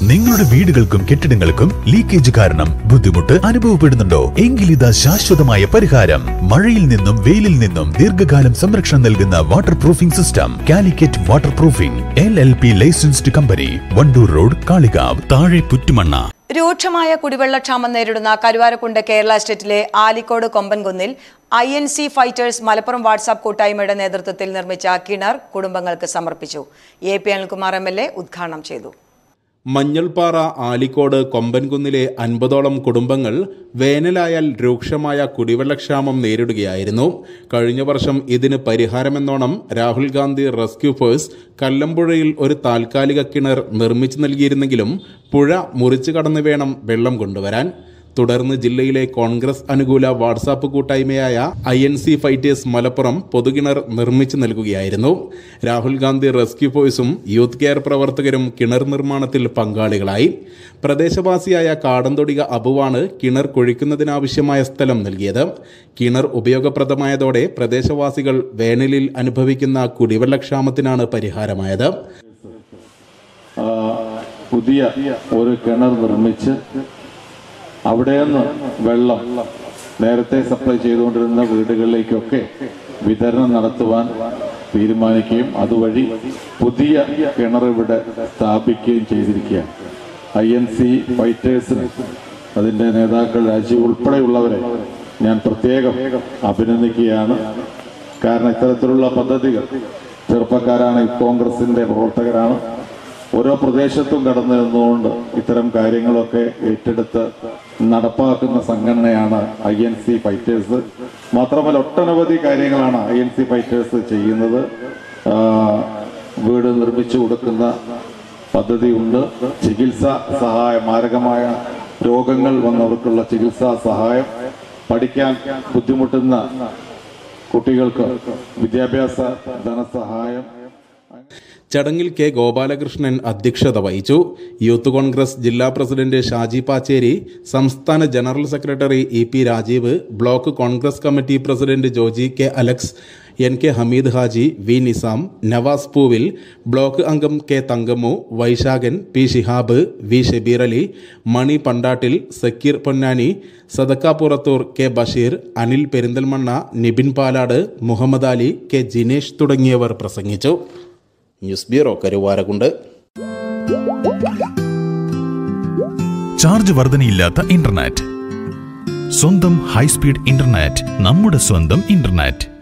നിങ്ങളുടെ വീടുകൾക്കും കെട്ടിടങ്ങൾക്കും ലീക്കേജ് കാരണം ബുദ്ധിമുട്ട് അനുഭവപ്പെടുന്നുണ്ടോ എങ്കിലിതാ ശാശ്വതമായ പരിഹാരം മഴയിൽ നിന്നും വെയിലിൽ നിന്നും ദീർഘകാലം സംരക്ഷണം നൽകുന്ന water proofing system Calicut water proofing L L P licensed company Wandoor road Kalikavu താഴെ പുറ്റുമണ്ണ രൂക്ഷമായ കുടിവെള്ളക്ഷാമം നേരിടുന്ന കരുവാരക്കുണ്ട് കേരള സ്റ്റേറ്റിലെ ആലിക്കോട് കൊമ്പൻകുന്നിൽ I N C fighters Malappuram WhatsApp കൂട്ടായ്മയുടെ നേതൃത്വത്തിൽ നിർമ്മിച്ച കിണർ കുടുംബങ്ങൾക്ക് സമർപ്പിച്ചു A P Anilkumar M L A ഉദ്ഘാടനം ചെയ്തു മഞ്ഞൾപ്പാറ ആലിക്കോട് കൊമ്പൻകുന്നിലെ അൻപതോളം കുടുംബങ്ങൾ വേനലായാൽ രൂക്ഷമായ കുടിവെള്ളക്ഷാമം നേരിടുകയായിരുന്നു കഴിഞ്ഞ വർഷം ഇതിന് പരിഹാരമെന്നോണം രാഹുൽ ഗാന്ധി റെസ്ക്യൂ ഫോഴ്സ് കല്ലമ്പുഴയിൽ ഒരു താൽക്കാലിക കിണർ നിർമ്മിച്ചു നൽകിയിരുന്നെങ്കിലും പുഴ മുറിച്ചു കടന്നു വേണം വെള്ളം കൊണ്ടുവരാൻ തുടർന്ന് ജില്ലയിലെ കോൺഗ്രസ് അനുകൂല വാട്സാപ്പ് കൂട്ടായ്മയായ I N C fighters Malappuram പൊതുകിണർ നിർമ്മിച്ചു നൽകുകയായിരുന്നു രാഹുൽ ഗാന്ധി റെസ്ക്യൂ ഫോഴ്സും യൂത്ത് കെയർ പ്രവർത്തകരും കിണർ നിർമ്മാണത്തിൽ പങ്കാളികളായി പ്രദേശവാസിയായ കാടന്തൊടിക അബുവാണ് കിണർ കുഴിക്കുന്നതിനാവശ്യമായ സ്ഥലം നൽകിയത് കിണർ ഉപയോഗപ്രദമായതോടെ പ്രദേശവാസികൾ വേനലിൽ അനുഭവിക്കുന്ന കുടിവെള്ളക്ഷാമത്തിനാണ് പരിഹാരമായത് ആ, പുതിയ ഒരു കിണർ നിർമ്മിച്ച് അവിടെ നിന്ന് വെള്ളം നേരത്തെ സപ്ലൈ ചെയ്തുകൊണ്ടിരുന്ന വീടുകളിലേക്കൊക്കെ വിതരണം നടത്തുവാൻ തീരുമാനിക്കുകയും അതുവഴി പുതിയ കിണർ ഇവിടെ സ്ഥാപിക്കുകയും ചെയ്തിരിക്കുകയാണ് ഐ എൻ സി ഫൈറ്റേഴ്സിന് അതിൻ്റെ നേതാക്കൾ രാജീവ് ഉൾപ്പെടെയുള്ളവരെ ഞാൻ പ്രത്യേകം അഭിനന്ദിക്കുകയാണ് കാരണം ഇത്തരത്തിലുള്ള പദ്ധതികൾ ചെറുപ്പക്കാരാണ് കോൺഗ്രസിന്റെ പ്രവർത്തകരാണ് ഓരോ പ്രദേശത്തും കടന്നു നിന്നുകൊണ്ട് ഇത്തരം കാര്യങ്ങളൊക്കെ ഏറ്റെടുത്ത് നടപ്പാക്കുന്ന സംഘടനയാണ് ഐ എൻ സി ഫൈറ്റേഴ്സ് മാത്രമല്ല ഒട്ടനവധി കാര്യങ്ങളാണ് ഐ എൻ സി ഫൈറ്റേഴ്സ് ചെയ്യുന്നത് ആ, വീട് നിർമ്മിച്ചു കൊടുക്കുന്ന പദ്ധതിയുണ്ട് ചികിത്സാ സഹായം മാരകമായ രോഗങ്ങൾ വന്നവർക്കുള്ള ചികിത്സാ സഹായം പഠിക്കാൻ ബുദ്ധിമുട്ടുന്ന കുട്ടികൾക്ക് വിദ്യാഭ്യാസ ധനസഹായം ചടങ്ങിൽ കെ ഗോപാലകൃഷ്ണൻ അധ്യക്ഷത വഹിച്ചു യൂത്ത് കോൺഗ്രസ് ജില്ലാ പ്രസിഡന്റ് ഷാജി പാച്ചേരി സംസ്ഥാന general secretary E P Rajeev block Congress committee president Joji K Alex N K Hameed Haji V Nisam Navas Poovil block അംഗം K Thankammu Vaisakhan P Shihab V Shabeer Ali Mani Pandattil Sakkeer Ponnani Sadakka Purathur K Basheer Anil Perinthalmanna Nibin Palad Muhammad Ali K Jinesh തുടങ്ങിയവർ പ്രസംഗിച്ചു ന്യൂസ് ബ്യൂറോ കരുവാരകുണ്ട് ചാർജ് വർധനയില്ലാത്ത ഇന്റർനെറ്റ് സ്വന്തം ഹൈസ്പീഡ് ഇന്റർനെറ്റ് നമ്മുടെ സ്വന്തം ഇന്റർനെറ്റ്